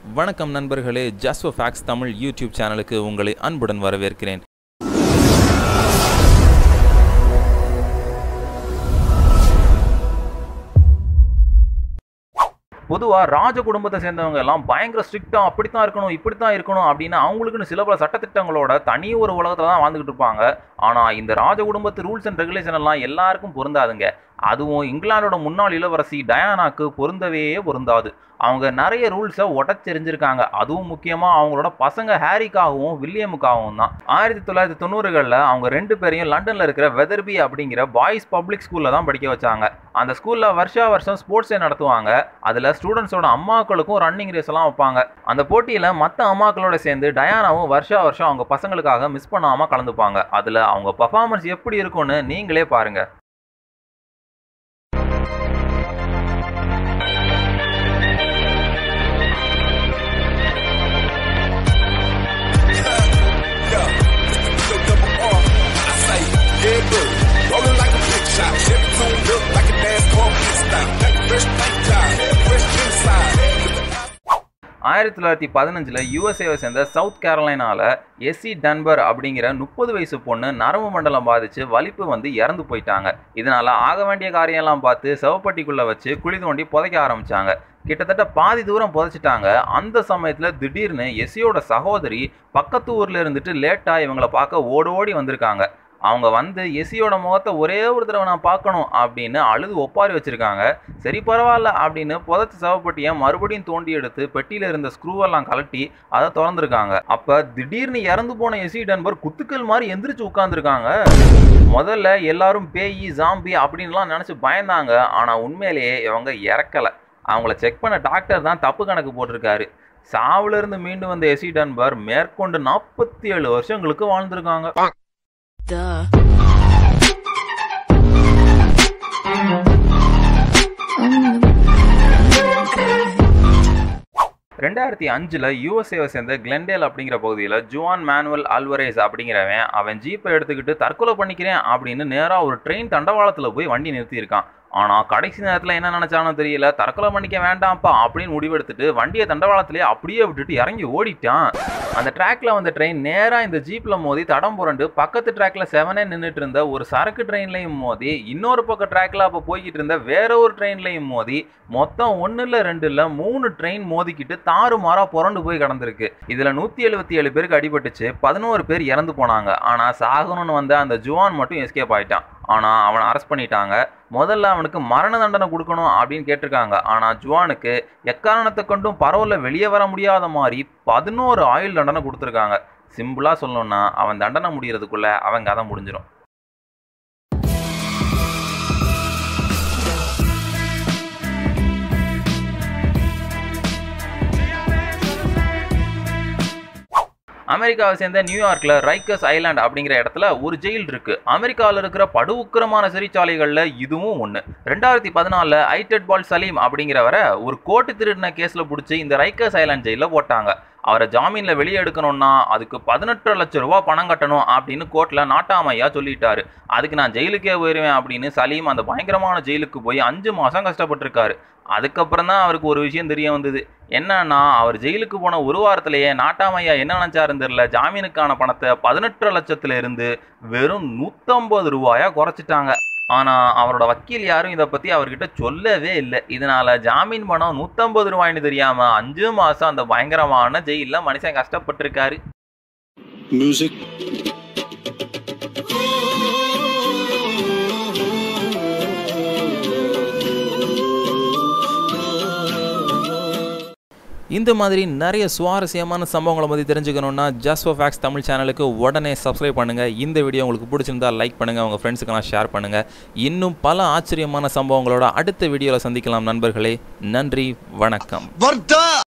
வணக்கம் நண்பர்களே just facts Tamil YouTube சேனலுக்கு உங்களை அன்புடன் வரவேற்கிறேன் பொதுவாக ராஜ குடும்பத்தை சேர்ந்தவங்க எல்லாம் பயங்கர ஸ்ட்ரிக்டாக அப்படித்தான் இருக்கணும் இப்படித்தான் இருக்கணும் அப்படின்னு அவங்களுக்குன்னு சில பல சட்டத்திட்டங்களோட தனி ஒரு உலகத்தில் தான் வாழ்ந்துகிட்டு இருப்பாங்க ஆனால் இந்த ராஜ குடும்பத்து ரூல்ஸ் அண்ட் ரெகுலேஷன் எல்லாம் எல்லாருக்கும் பொருந்தாதுங்க அதுவும் இங்கிலாந்தோட முன்னாள் இளவரசி டயானாக்கு பொருந்தவே பொருந்தாது அவங்க நிறைய ரூல்ஸை உடச்செறிஞ்சிருக்காங்க அதுவும் முக்கியமாக அவங்களோட பசங்க ஹாரிக்காகவும் வில்லியமுக்காகவும் தான் ஆயிரத்தி தொள்ளாயிரத்தி தொண்ணூறுகளில் அவங்க ரெண்டு பேரையும் லண்டனில் இருக்கிற வெதர்பி அப்படிங்கிற பாய்ஸ் பப்ளிக் ஸ்கூலில் தான் படிக்க வச்சாங்க அந்த ஸ்கூலில் வருஷா வருஷம் ஸ்போர்ட்ஸ் டே நடத்துவாங்க அதில் ஸ்டூடெண்ட்ஸோட அம்மாக்களுக்கும் ரன்னிங் ரேஸ் எல்லாம் வைப்பாங்க அந்த போட்டியில் மற்ற அம்மாக்களோட சேர்ந்து டயானாவும் வருஷா வருஷம் அவங்க பசங்களுக்காக மிஸ் பண்ணாமல் கலந்துப்பாங்க அதில் அவங்க பர்ஃபார்மன்ஸ் எப்படி இருக்கும்னு நீங்களே பாருங்க Yeah, Mr. double R. I say, yeah, bro. Rolling like a big shot. Chevy tuned up like a NASCAR pit stop. Got the fresh paint job, fresh inside. ஆயிரத்தி தொள்ளாயிரத்தி பதினஞ்சில் யூஎஸ்ஏவை சேர்ந்த சவுத் கேரளைனால எஸ்சி டன்பர் அப்படிங்கிற முப்பது வயசு பொண்ணு நரம்பு மண்டலம் பாதிச்சு வலிப்பு வந்து இறந்து போயிட்டாங்க இதனால ஆக வேண்டிய காரியம்லாம் பார்த்து செவப்பட்டிக்குள்ள வச்சு குழி தோண்டி புதைக்க ஆரம்பிச்சாங்க கிட்டத்தட்ட பாதி தூரம் புதைச்சிட்டாங்க அந்த சமயத்தில் திடீர்னு எஸ்சியோட சகோதரி பக்கத்து ஊரில் இருந்துட்டு லேட்டாக இவங்களை பார்க்க ஓடி ஓடி வந்திருக்காங்க அவங்க வந்து எஸ்சியோட முகத்தை ஒரே ஒரு தடவை நான் பார்க்கணும் அப்படின்னு அழுது ஒப்பாரி வச்சிருக்காங்க சரி பரவாயில்ல அப்படின்னு புதைச்ச சவப்பட்டியை மறுபடியும் தோண்டி எடுத்து பெட்டியில் இருந்த ஸ்க்ரூவெல்லாம் கலட்டி அதை திறந்துருக்காங்க அப்போ திடீர்னு இறந்து போன எஸ்சி டன்பர் குத்துக்கள் மாதிரி எந்திரிச்சு உட்காந்துருக்காங்க முதல்ல எல்லாரும் பேய் ஜாம்பி அப்படின்லாம் நினச்சி பயந்தாங்க ஆனால் உண்மையிலேயே இவங்க இறக்கலை அவங்கள செக் பண்ண டாக்டர் தான் தப்பு கணக்கு போட்டிருக்காரு சாவுல இருந்து மீண்டு வந்த எஸ்சி டன்பர் மேற்கொண்டு நாற்பத்தி ஏழு வருஷங்களுக்கு வாழ்ந்திருக்காங்க Duh. ரெண்டாயிரத்தி அஞ்சில் யூஎஸ்ஏவை சேர்ந்த கிளெண்டேல் அப்படிங்கிற பகுதியில் ஜுவான் மேனுவல் அல்வரேஸ் அப்படிங்கிறவன் அவன் ஜீப்பை எடுத்துக்கிட்டு தற்கொலை பண்ணிக்கிறேன் அப்படின்னு நேராக ஒரு ட்ரெயின் தண்டவாளத்தில் போய் வண்டி நிறுத்தியிருக்கான் ஆனால் கடைசி நேரத்தில் என்ன நினச்சானோ தெரியல தற்கொலை பண்ணிக்க வேண்டாம்ப்பா அப்படின்னு முடிவெடுத்துட்டு வண்டியை தண்டவாளத்திலே அப்படியே விட்டுட்டு இறங்கி ஓடிட்டான் அந்த ட்ராக்ல வந்த ட்ரெயின் நேராக இந்த ஜீப்பில் மோதி தடம் புரண்டு பக்கத்து ட்ராக்ல செவனே நின்றுட்டு இருந்த ஒரு சரக்கு ட்ரெயின்லையும் மோதி இன்னொரு பக்கம் ட்ராக்ல அப்போ போய்கிட்டு இருந்த வேற ஒரு ட்ரெயின்லையும் மோதி மொத்தம் ஒன்று இல்லை ரெண்டு இல்லை மூணு ட்ரெயின் மோதிக்கிட்டு தாறுமாறா புரண்டு போய் கிடந்திருக்கு இதில் நூற்றி எழுபத்தி ஏழு பேருக்கு அடிபட்டுச்சு பதினோரு பேர் இறந்து போனாங்க ஆனால் சாகணும்னு வந்த அந்த ஜுவான் மட்டும் எஸ்கேப் ஆயிட்டான் ஆனால் அவனை அரெஸ்ட் பண்ணிட்டாங்க முதல்ல அவனுக்கு மரண தண்டனை கொடுக்கணும் அப்படின்னு கேட்டிருக்காங்க ஆனால் ஜுவானுக்கு எக்காரணத்தை கொண்டும் பரவல வெளியே வர முடியாத மாதிரி பதினோரு ஆயுள் தண்டனை கொடுத்துருக்காங்க சிம்பிளாக சொல்லணும்னா அவன் தண்டனை முடியறதுக்குள்ள அவன் கதை முடிஞ்சிடும் அமெரிக்காவை சேர்ந்த நியூயார்க்ல ரைக்கஸ் ஐலாண்ட் அப்படிங்கிற இடத்துல ஒரு ஜெயில் இருக்கு அமெரிக்காவில் இருக்கிற படுவுக்கிரமான சிறைச்சாலைகள்ல இதுவும் ஒன்று ரெண்டாயிரத்தி பதினாலில் ஐடெட் பால் சலீம் அப்படிங்கிறவரை ஒரு கோட்டு திருடின கேஸ்ல பிடிச்சி இந்த ரைக்கஸ் ஐலாண்ட் ஜெயிலில் போட்டாங்க அவரை ஜாமீனில் வெளியே எடுக்கணும்னா அதுக்கு பதினெட்டு லட்சம் ரூபா பணம் கட்டணும் அப்படின்னு கோர்ட்டில் நாட்டாமையா சொல்லிட்டாரு அதுக்கு நான் ஜெயிலுக்கே போயிடுவேன் அப்படின்னு சலீம் அந்த பயங்கரமான ஜெயிலுக்கு போய் அஞ்சு மாதம் கஷ்டப்பட்டிருக்காரு அதுக்கப்புறம் தான் அவருக்கு ஒரு விஷயம் தெரிய வந்தது என்னன்னா அவர் ஜெயிலுக்கு போன ஒரு வாரத்திலேயே நாட்டாமையா என்ன நினைச்சாருன்னு தெரியல ஜாமீனுக்கான பணத்தை பதினெட்டு லட்சத்துல இருந்து வெறும் நூற்றம்பது ரூபாயா குறைச்சிட்டாங்க ஆனால் அவரோட வக்கீல் யாரும் இதை பற்றி அவர்கிட்ட சொல்லவே இல்லை இதனால ஜாமீன் பணம் நூற்றம்பது ரூபாய்னு தெரியாமல் அஞ்சு மாதம் அந்த பயங்கரமான ஜெயிலில் மனுஷன் கஷ்டப்பட்டிருக்காரு Music. இந்த மாதிரி நிறைய சுவாரஸ்யமான சம்பவங்களை பற்றி தெரிஞ்சுக்கணுன்னா ஜஸ்ட் for ஃபேக்ஸ் தமிழ் சேனலுக்கு உடனே சப்ஸ்கிரைப் பண்ணுங்கள் இந்த வீடியோ உங்களுக்கு பிடிச்சிருந்தா லைக் பண்ணுங்கள் உங்கள் ஃப்ரெண்ட்ஸுக்கெல்லாம் ஷேர் பண்ணுங்கள் இன்னும் பல ஆச்சரியமான சம்பவங்களோட அடுத்த வீடியோவில் சந்திக்கலாம் நண்பர்களே நன்றி வணக்கம் Varda!